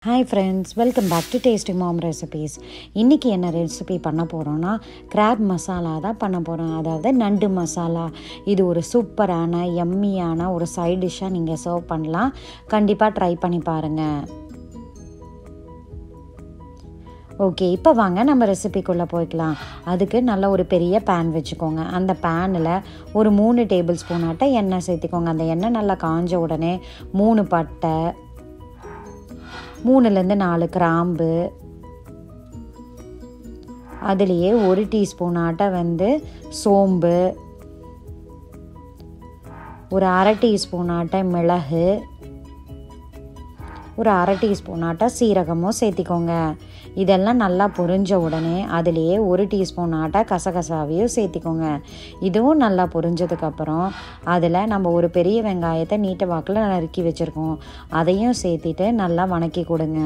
hi friends welcome back to tasty mom recipes இன்றைக்கி என்ன recipe பண்ண போகிறோன்னா கிராப் மசாலா தான் பண்ண போகிறோம் அதாவது நண்டு மசாலா இது ஒரு சூப்பரான எம்மியான ஒரு சைட் டிஷ்ஷாக நீங்கள் சர்வ் பண்ணலாம் கண்டிப்பாக ட்ரை பண்ணி பாருங்கள் ஓகே இப்போ வாங்க நம்ம ரெசிபிக்குள்ளே போய்க்கலாம் அதுக்கு நல்ல ஒரு பெரிய பேன் வச்சுக்கோங்க அந்த பேனில் ஒரு மூணு டேபிள் ஸ்பூன் ஆட்ட எண்ணெய் சேர்த்திக்கோங்க அந்த எண்ணெய் நல்லா காஞ்ச உடனே மூணு பட்டை மூணுலேருந்து நாலு கிராம்பு அதுலேயே ஒரு டீஸ்பூன் ஆட்ட வந்து சோம்பு ஒரு அரை டீஸ்பூன் ஆட்ட மிளகு ஒரு அரை டீஸ்பூன் ஆட்ட சீரகமும் சேர்த்திக்கோங்க இதெல்லாம் நல்லா பொரிஞ்ச உடனே அதுலேயே ஒரு டீஸ்பூன் ஆட்ட கசகசாவையும் சேர்த்திக்கோங்க இதுவும் நல்லா பொரிஞ்சதுக்கப்புறம் அதில் நம்ம ஒரு பெரிய வெங்காயத்தை நீட்ட வாக்கில் நறுக்கி வச்சுருக்கோம் அதையும் சேர்த்திட்டு நல்லா வணக்கி கொடுங்க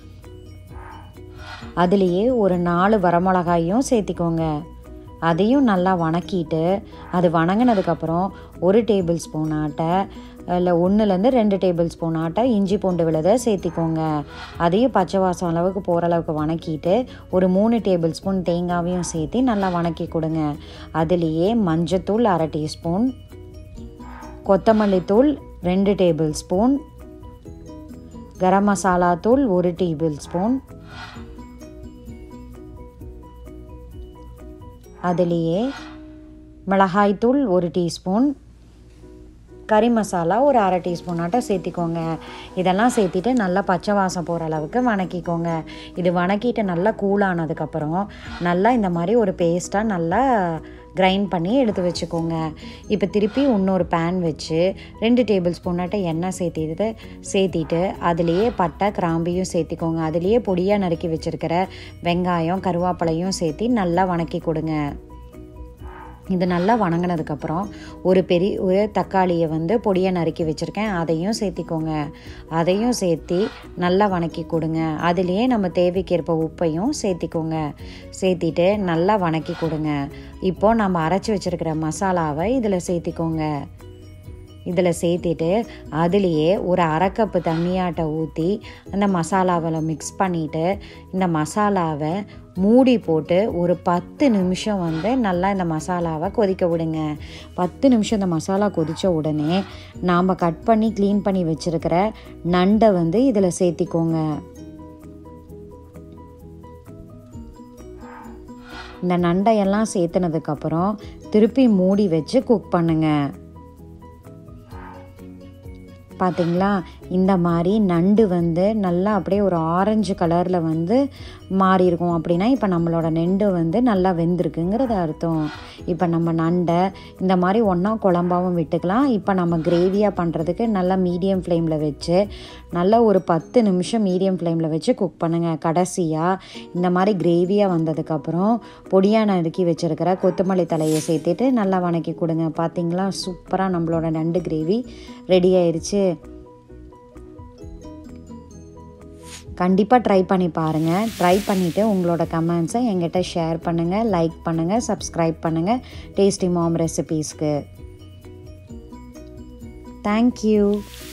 அதுலேயே ஒரு நாலு வரமிளகாயும் சேர்த்திக்கோங்க அதையும் நல்லா வணக்கிட்டு அது வணங்கினதுக்கப்புறம் ஒரு டேபிள் ஸ்பூன் ஆட்டை இல்லை ஒன்றுலேருந்து ரெண்டு டேபிள் ஸ்பூன் ஆட்டை இஞ்சி பூண்டு விழுதை சேர்த்திக்கோங்க அதையும் பச்சை வாசம் அளவுக்கு போகிற அளவுக்கு வணக்கிட்டு ஒரு மூணு டேபிள் ஸ்பூன் தேங்காவையும் சேர்த்து நல்லா வணக்கி கொடுங்க அதுலேயே மஞ்சத்தூள் அரை டீஸ்பூன் கொத்தமல்லி தூள் ரெண்டு டேபிள் ஸ்பூன் கரம் மசாலா தூள் ஒரு டேபிள் ஸ்பூன் அதுலேயே மிளகாய்த்தூள் ஒரு டீஸ்பூன் கறி மசாலா ஒரு அரை டீஸ்பூன் ஆட்டம் சேர்த்திக்கோங்க இதெல்லாம் சேர்த்திட்டு நல்லா பச்சை வாசம் போகிற அளவுக்கு வணக்கிக்கோங்க இது வணக்கிட்டு நல்லா கூலானதுக்கப்புறம் நல்லா இந்த மாதிரி ஒரு பேஸ்ட்டாக நல்லா கிரைண்ட் பண்ணி எடுத்து வச்சுக்கோங்க இப்போ திருப்பி இன்னொரு பேன் வச்சு ரெண்டு டேபிள் ஸ்பூனாட்ட எண்ணெய் சேர்த்திட்டு சேர்த்திட்டு அதுலேயே பட்டை கிராம்பியும் சேர்த்திக்கோங்க அதுலேயே பொடியாக நறுக்கி வச்சுருக்கிற வெங்காயம் கருவேப்பிலையும் சேர்த்தி நல்லா வணக்கி கொடுங்க இது நல்லா வணங்கினதுக்கப்புறம் ஒரு பெரிய ஒரு தக்காளியை வந்து பொடியை நறுக்கி வச்சுருக்கேன் அதையும் சேர்த்திக்கோங்க அதையும் சேர்த்தி நல்லா வணக்கி கொடுங்க அதுலேயே நம்ம தேவைக்கேற்ப உப்பையும் சேர்த்திக்கோங்க சேர்த்திட்டு நல்லா வணக்கி கொடுங்க இப்போது நம்ம அரைச்சி வச்சுருக்கிற மசாலாவை இதில் சேர்த்திக்கோங்க இதில் சேர்த்திட்டு அதுலேயே ஒரு அரை கப்பு தண்ணியாட்டை ஊற்றி அந்த மசாலாவில் மிக்ஸ் பண்ணிவிட்டு இந்த மசாலாவை மூடி போட்டு ஒரு பத்து நிமிஷம் வந்து நல்லா இந்த மசாலாவை கொதிக்க விடுங்க பத்து நிமிஷம் இந்த மசாலா கொதித்த உடனே நாம் கட் பண்ணி க்ளீன் பண்ணி வச்சுருக்கிற நண்டை வந்து இதில் சேர்த்திக்கோங்க இந்த நண்டையெல்லாம் சேர்த்துனதுக்கப்புறம் திருப்பி மூடி வச்சு குக் பண்ணுங்கள் பார்த்திங்களா இந்த மாதிரி நண்டு வந்து நல்லா அப்படியே ஒரு ஆரஞ்சு கலரில் வந்து மாறி இருக்கும் அப்படின்னா இப்போ நம்மளோட நெண்டு வந்து நல்லா வெந்திருக்குங்கிறது அர்த்தம் இப்போ நம்ம நண்டை இந்த மாதிரி ஒன்றா குழம்பாவும் விட்டுக்கலாம் இப்போ நம்ம கிரேவியாக பண்ணுறதுக்கு நல்லா மீடியம் ஃப்ளேமில் வச்சு நல்லா ஒரு பத்து நிமிஷம் மீடியம் ஃப்ளேமில் வச்சு குக் பண்ணுங்கள் கடைசியாக இந்த மாதிரி கிரேவியாக வந்ததுக்கப்புறம் பொடியாக நறுக்கி வச்சுருக்கிற கொத்தமல்லி தலையை சேர்த்துட்டு நல்லா வணக்கி கொடுங்க பார்த்தீங்களா சூப்பராக நம்மளோட நண்டு கிரேவி ரெடி ஆயிடுச்சு கண்டிப்பாக ட்ரை பண்ணி பாருங்கள் ட்ரை பண்ணிவிட்டு உங்களோட கமெண்ட்ஸை எங்கிட்ட ஷேர் பண்ணுங்கள் லைக் பண்ணுங்கள் சப்ஸ்கிரைப் பண்ணுங்கள் டேஸ்டி மாம் ரெசிபீஸ்க்கு தேங்க்யூ